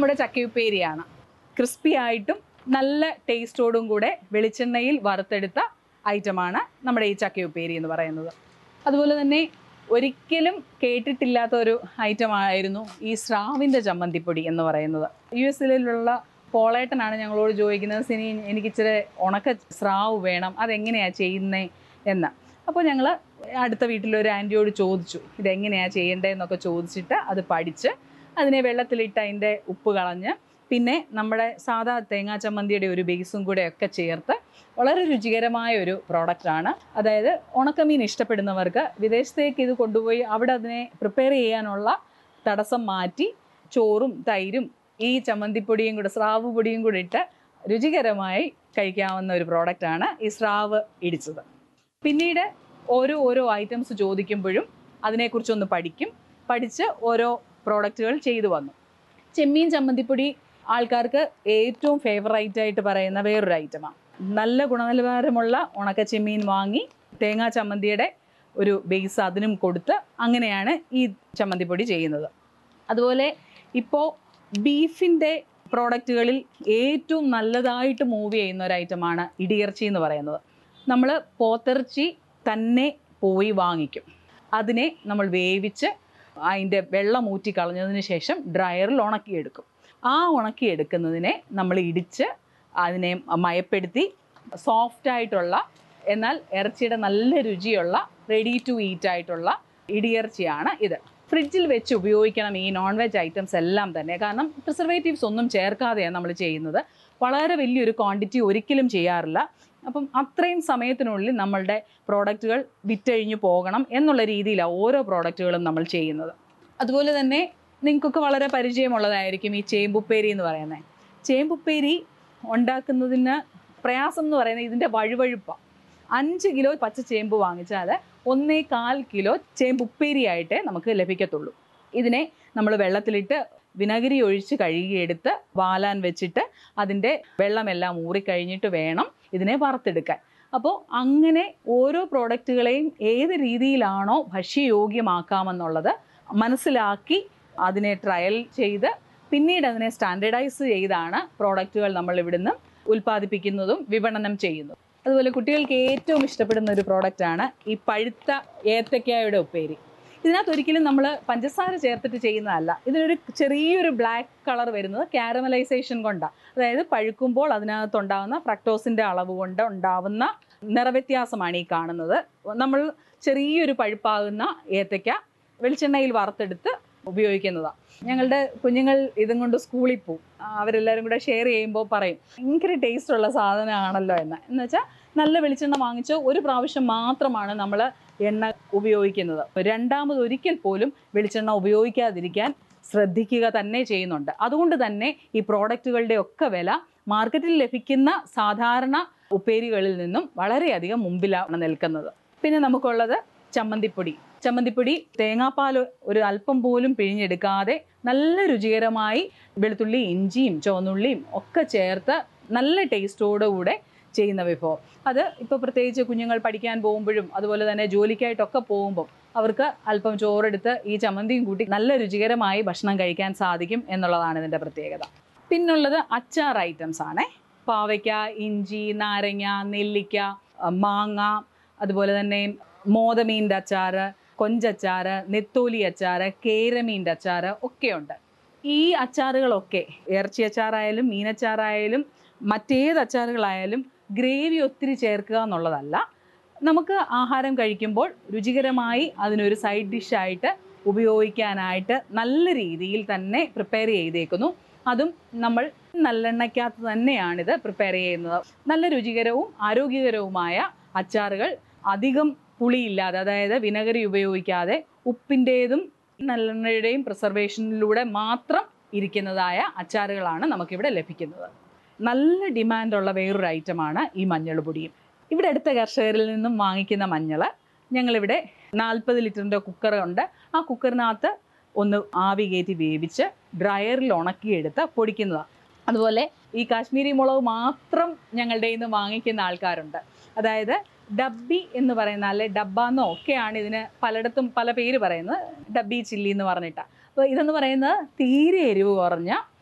നമ്മുടെ ചക്കയുപ്പേരിയാണ് ക്രിസ്പി ആയിട്ടും നല്ല ടേസ്റ്റോടും കൂടെ വെളിച്ചെണ്ണയിൽ വറുത്തെടുത്ത ഐറ്റമാണ് നമ്മുടെ ഈ ചക്കയുപ്പേരി എന്ന് പറയുന്നത് അതുപോലെ തന്നെ ഒരിക്കലും കേട്ടിട്ടില്ലാത്ത ഒരു ഐറ്റം ആയിരുന്നു ഈ സ്രാവിൻ്റെ ചമ്മന്തിപ്പൊടി എന്ന് പറയുന്നത് യു എസിലുള്ള പോളേട്ടനാണ് ഞങ്ങളോട് ചോദിക്കുന്നത് സിനി എനിക്ക് ഇച്ചിരി ഉണക്ക സ്രാവ് വേണം അതെങ്ങനെയാണ് ചെയ്യുന്നത് എന്ന് അപ്പോൾ ഞങ്ങൾ അടുത്ത വീട്ടിലൊരു ആൻറ്റിയോട് ചോദിച്ചു ഇതെങ്ങനെയാണ് ചെയ്യേണ്ടതെന്നൊക്കെ ചോദിച്ചിട്ട് അത് പഠിച്ച് അതിനെ വെള്ളത്തിലിട്ട് അതിൻ്റെ ഉപ്പ് കളഞ്ഞ് പിന്നെ നമ്മുടെ സാധാ തേങ്ങാ ചമ്മന്തിയുടെ ഒരു ബേസും കൂടെ ഒക്കെ ചേർത്ത് വളരെ രുചികരമായ ഒരു പ്രോഡക്റ്റാണ് അതായത് ഉണക്കമീൻ ഇഷ്ടപ്പെടുന്നവർക്ക് വിദേശത്തേക്ക് ഇത് കൊണ്ടുപോയി അവിടെ അതിനെ പ്രിപ്പയർ ചെയ്യാനുള്ള തടസ്സം മാറ്റി ചോറും തൈരും ഈ ചമ്മന്തിപ്പൊടിയും കൂടെ സ്രാവ് പൊടിയും കൂടി ഇട്ട് രുചികരമായി കഴിക്കാവുന്ന ഒരു പ്രോഡക്റ്റാണ് ഈ സ്രാവ് ഇടിച്ചത് പിന്നീട് ഓരോ ഓരോ ഐറ്റംസ് ചോദിക്കുമ്പോഴും അതിനെക്കുറിച്ചൊന്ന് പഠിക്കും പഠിച്ച് ഓരോ പ്രോഡക്റ്റുകൾ ചെയ്തു വന്നു ചെമ്മീൻ ചമ്മന്തിപ്പൊടി ആൾക്കാർക്ക് ഏറ്റവും ഫേവറേറ്റ് ആയിട്ട് പറയുന്ന വേറൊരു ഐറ്റമാണ് നല്ല ഗുണനിലവാരമുള്ള ഉണക്ക ചെമ്മീൻ വാങ്ങി തേങ്ങാ ചമ്മന്തിയുടെ ഒരു ബേസ് അതിനും കൊടുത്ത് അങ്ങനെയാണ് ഈ ചമ്മന്തിപ്പൊടി ചെയ്യുന്നത് അതുപോലെ ഇപ്പോൾ ബീഫിൻ്റെ പ്രോഡക്റ്റുകളിൽ ഏറ്റവും നല്ലതായിട്ട് മൂവ് ചെയ്യുന്ന ഒരു ഐറ്റമാണ് ഇടിയിറച്ചി എന്ന് പറയുന്നത് നമ്മൾ പോത്തിറച്ചി തന്നെ പോയി വാങ്ങിക്കും അതിനെ നമ്മൾ വേവിച്ച് അതിൻ്റെ വെള്ളം ഊറ്റി കളഞ്ഞതിന് ശേഷം ഡ്രയറിൽ ഉണക്കിയെടുക്കും ആ ഉണക്കിയെടുക്കുന്നതിനെ നമ്മൾ ഇടിച്ച് അതിനെ മയപ്പെടുത്തി സോഫ്റ്റ് ആയിട്ടുള്ള എന്നാൽ ഇറച്ചിയുടെ നല്ല രുചിയുള്ള റെഡി ടു ഈറ്റ് ആയിട്ടുള്ള ഇടിയിറച്ചിയാണ് ഇത് ഫ്രിഡ്ജിൽ വെച്ച് ഉപയോഗിക്കണം ഈ നോൺ വെജ് ഐറ്റംസ് എല്ലാം തന്നെ കാരണം പ്രിസർവേറ്റീവ്സ് ഒന്നും ചേർക്കാതെയാണ് നമ്മൾ ചെയ്യുന്നത് വളരെ വലിയൊരു ക്വാണ്ടിറ്റി ഒരിക്കലും ചെയ്യാറില്ല അപ്പം അത്രയും സമയത്തിനുള്ളിൽ നമ്മളുടെ പ്രോഡക്റ്റുകൾ വിറ്റഴിഞ്ഞു പോകണം എന്നുള്ള രീതിയിലാണ് ഓരോ പ്രോഡക്റ്റുകളും നമ്മൾ ചെയ്യുന്നത് അതുപോലെ തന്നെ നിങ്ങൾക്കൊക്കെ വളരെ പരിചയമുള്ളതായിരിക്കും ഈ ചേമ്പുപ്പേരി എന്ന് പറയുന്നത് ചേമ്പുപ്പേരി ഉണ്ടാക്കുന്നതിന് പ്രയാസം എന്ന് പറയുന്നത് ഇതിൻ്റെ വഴുവഴുപ്പാണ് അഞ്ച് കിലോ പച്ച ചേമ്പ് വാങ്ങിച്ചാൽ ഒന്നേ കാൽ കിലോ ചേമ്പ് ഉപ്പേരിയായിട്ടേ നമുക്ക് ലഭിക്കത്തുള്ളൂ ഇതിനെ നമ്മൾ വെള്ളത്തിലിട്ട് വിനഗിരി ഒഴിച്ച് കഴുകിയെടുത്ത് വാലാൻ വെച്ചിട്ട് അതിൻ്റെ വെള്ളമെല്ലാം ഊറിക്കഴിഞ്ഞിട്ട് വേണം ഇതിനെ വറുത്തെടുക്കാൻ അപ്പോൾ അങ്ങനെ ഓരോ പ്രോഡക്റ്റുകളെയും ഏത് രീതിയിലാണോ ഭക്ഷ്യയോഗ്യമാക്കാമെന്നുള്ളത് മനസ്സിലാക്കി അതിനെ ട്രയൽ ചെയ്ത് പിന്നീട് അതിനെ സ്റ്റാൻഡേർഡൈസ് ചെയ്താണ് പ്രോഡക്റ്റുകൾ നമ്മൾ ഇവിടുന്ന് ഉൽപ്പാദിപ്പിക്കുന്നതും വിപണനം ചെയ്യുന്നതും അതുപോലെ കുട്ടികൾക്ക് ഏറ്റവും ഇഷ്ടപ്പെടുന്ന ഒരു പ്രോഡക്റ്റാണ് ഈ പഴുത്ത ഏത്തക്കായുടെ ഉപ്പേരി ഇതിനകത്ത് ഒരിക്കലും നമ്മൾ പഞ്ചസാര ചേർത്തിട്ട് ചെയ്യുന്നതല്ല ഇതിനൊരു ചെറിയൊരു ബ്ലാക്ക് കളർ വരുന്നത് കാരമലൈസേഷൻ കൊണ്ടാണ് അതായത് പഴുക്കുമ്പോൾ അതിനകത്തുണ്ടാകുന്ന ഫ്രക്ടോസിൻ്റെ അളവ് കൊണ്ട് ഉണ്ടാവുന്ന നിറവ്യത്യാസമാണ് ഈ കാണുന്നത് നമ്മൾ ചെറിയൊരു പഴുപ്പാകുന്ന ഏത്തയ്ക്ക വെളിച്ചെണ്ണയിൽ വറുത്തെടുത്ത് ഉപയോഗിക്കുന്നതാണ് ഞങ്ങളുടെ കുഞ്ഞുങ്ങൾ ഇതും കൊണ്ട് സ്കൂളിൽ പോവും ആ, അവരെല്ലാവരും കൂടെ ഷെയർ ചെയ്യുമ്പോൾ പറയും ഭയങ്കര ടേസ്റ്റ് ഉള്ള സാധനമാണല്ലോ എന്ന് എന്ന് വെച്ചാൽ നല്ല വെളിച്ചെണ്ണ വാങ്ങിച്ച് ഒരു പ്രാവശ്യം മാത്രമാണ് നമ്മൾ എണ്ണ ഉപയോഗിക്കുന്നത് രണ്ടാമത് ഒരിക്കൽ പോലും വെളിച്ചെണ്ണ ഉപയോഗിക്കാതിരിക്കാൻ ശ്രദ്ധിക്കുക തന്നെ ചെയ്യുന്നുണ്ട് അതുകൊണ്ട് തന്നെ ഈ പ്രോഡക്റ്റുകളുടെ ഒക്കെ വില മാർക്കറ്റിൽ ലഭിക്കുന്ന സാധാരണ ഉപ്പേരികളിൽ നിന്നും വളരെയധികം മുമ്പിലാണ് നിൽക്കുന്നത് പിന്നെ നമുക്കുള്ളത് ചമ്മന്തിപ്പൊടി ചമ്മന്തിപ്പൊടി തേങ്ങാപ്പാൽ ഒരു അല്പം പോലും പിഴിഞ്ഞെടുക്കാതെ നല്ല രുചികരമായി വെളുത്തുള്ളി ഇഞ്ചിയും ചുവന്നുള്ളിയും ഒക്കെ ചേർത്ത് നല്ല ടേസ്റ്റോടുകൂടെ ചെയ്യുന്ന വിഭവം അത് ഇപ്പോൾ പ്രത്യേകിച്ച് കുഞ്ഞുങ്ങൾ പഠിക്കാൻ പോകുമ്പോഴും അതുപോലെ തന്നെ ജോലിക്കായിട്ടൊക്കെ പോകുമ്പോൾ അവർക്ക് അല്പം ചോറെടുത്ത് ഈ ചമ്മന്തിയും കൂട്ടി നല്ല രുചികരമായി ഭക്ഷണം കഴിക്കാൻ സാധിക്കും എന്നുള്ളതാണ് ഇതിൻ്റെ പ്രത്യേകത പിന്നുള്ളത് അച്ചാർ ഐറ്റംസ് ആണേ പാവയ്ക്ക ഇഞ്ചി നാരങ്ങ നെല്ലിക്ക അഹ് മാങ്ങ അതുപോലെ തന്നെ മോതമീൻ്റെ അച്ചാറ് കൊഞ്ചച്ചാറ് നെത്തോലി അച്ചാറ് കേരമീൻ്റെ അച്ചാറ് ഒക്കെയുണ്ട് ഈ അച്ചാറുകളൊക്കെ ഇറച്ചി അച്ചാറായാലും മീനച്ചാറായാലും മറ്റേത് അച്ചാറുകളായാലും ഗ്രേവി ഒത്തിരി ചേർക്കുക എന്നുള്ളതല്ല നമുക്ക് ആഹാരം കഴിക്കുമ്പോൾ രുചികരമായി അതിനൊരു സൈഡ് ഡിഷായിട്ട് ഉപയോഗിക്കാനായിട്ട് നല്ല രീതിയിൽ തന്നെ പ്രിപ്പയർ ചെയ്തേക്കുന്നു അതും നമ്മൾ നല്ലെണ്ണയ്ക്കകത്ത് തന്നെയാണിത് പ്രിപ്പയർ ചെയ്യുന്നത് നല്ല രുചികരവും ആരോഗ്യകരവുമായ അച്ചാറുകൾ അധികം പുളിയില്ലാതെ അതായത് വിനഗരി ഉപയോഗിക്കാതെ ഉപ്പിൻ്റേതും നല്ലെണ്ണയുടെയും പ്രിസർവേഷനിലൂടെ മാത്രം ഇരിക്കുന്നതായ അച്ചാറുകളാണ് നമുക്കിവിടെ ലഭിക്കുന്നത് നല്ല ഡിമാൻഡുള്ള വേറൊരു ഐറ്റമാണ് ഈ മഞ്ഞൾ പൊടിയും ഇവിടെ അടുത്ത കർഷകരിൽ നിന്നും വാങ്ങിക്കുന്ന മഞ്ഞൾ ഞങ്ങളിവിടെ നാൽപ്പത് ലിറ്ററിൻ്റെ കുക്കർ ഉണ്ട് ആ കുക്കറിനകത്ത് ഒന്ന് ആവി കയറ്റി വേവിച്ച് ഡ്രയറിൽ ഉണക്കിയെടുത്ത് പൊടിക്കുന്നതാണ് അതുപോലെ ഈ കാശ്മീരി മുളക് മാത്രം ഞങ്ങളുടെ നിന്ന് വാങ്ങിക്കുന്ന ആൾക്കാരുണ്ട് അതായത് ഡബ്ബി എന്ന് പറയുന്ന അല്ലെ ഡബ്ബ എന്നോ ഒക്കെയാണ് ഇതിന് പലയിടത്തും പല പേര് പറയുന്നത് ഡബ്ബി ചില്ലി എന്ന് പറഞ്ഞിട്ടാണ് അപ്പോൾ ഇതെന്ന് പറയുന്നത് തീരെ എരിവ് കുറഞ്ഞ